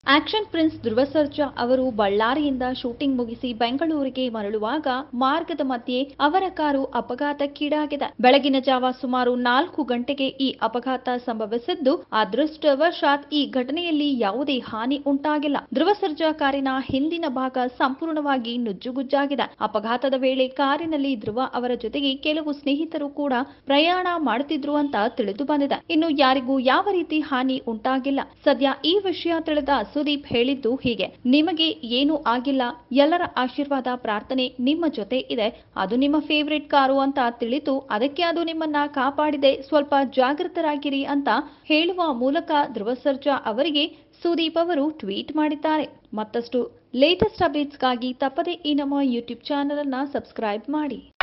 action prince ಧ್ರುವ ಸರ್ಜಾ ಅವರು ಬಳ್ಳಾರಿಯಿಂದ shooting ಮುಗಿಸಿ ಬೆಂಗಳೂರಿಗೆ ಮರಳುವಾಗ ಮಾರ್ಗದ ಮಧ್ಯೆ ಅವರ ಕಾರು ಅಪಘಾತಕ್ಕೀಡಾಗಿದೆ ಬೆಳಗಿನ ಜಾವ ಸುಮಾರು ನಾಲ್ಕು ಗಂಟೆಗೆ ಈ ಅಪಘಾತ ಸಂಭವಿಸಿದ್ದು ಅದೃಷ್ಟವಶಾತ್ ಈ ಘಟನೆಯಲ್ಲಿ ಯಾವುದೇ ಹಾನಿ ಉಂಟಾಗಿಲ್ಲ ಧ್ರುವ ಸರ್ಜಾ ಕಾರಿನ ಹಿಂದಿನ ಭಾಗ ಸಂಪೂರ್ಣವಾಗಿ ನುಜ್ಜುಗುಜ್ಜಾಗಿದೆ ಅಪಘಾತದ ವೇಳೆ ಕಾರಿನಲ್ಲಿ ಧ್ರುವ ಅವರ ಜೊತೆಗೆ ಕೆಲವು ಸ್ನೇಹಿತರು ಕೂಡ ಪ್ರಯಾಣ ಮಾಡುತ್ತಿದ್ರು ಅಂತ ತಿಳಿದು ಬಂದಿದೆ ಇನ್ನು ಯಾರಿಗೂ ಯಾವ ರೀತಿ ಹಾನಿ ಉಂಟಾಗಿಲ್ಲ ಸದ್ಯ ಈ ವಿಷಯ ತಿಳಿದ ಸುದೀಪ್ ಹೇಳಿದ್ದು ಹೀಗೆ ನಿಮಗೆ ಏನೂ ಆಗಿಲ್ಲ ಎಲ್ಲರ ಆಶೀರ್ವಾದ ಪ್ರಾರ್ಥನೆ ನಿಮ್ಮ ಜೊತೆ ಇದೆ ಅದು ನಿಮ್ಮ ಫೇವ್ರೆಟ್ ಕಾರು ಅಂತ ತಿಳಿದು ಅದಕ್ಕೆ ಅದು ನಿಮ್ಮನ್ನ ಕಾಪಾಡಿದೆ ಸ್ವಲ್ಪ ಜಾಗೃತರಾಗಿರಿ ಅಂತ ಹೇಳುವ ಮೂಲಕ ಧ್ರುವ ಸರ್ಜಾ ಅವರಿಗೆ ಸುದೀಪ್ ಅವರು ಟ್ವೀಟ್ ಮಾಡಿದ್ದಾರೆ ಮತ್ತಷ್ಟು ಲೇಟೆಸ್ಟ್ ಅಪ್ಡೇಟ್ಸ್ಗಾಗಿ ತಪ್ಪದೇ ಈ ನಮ್ಮ ಯೂಟ್ಯೂಬ್ ಚಾನಲ್ ಅನ್ನ ಸಬ್ಸ್ಕ್ರೈಬ್ ಮಾಡಿ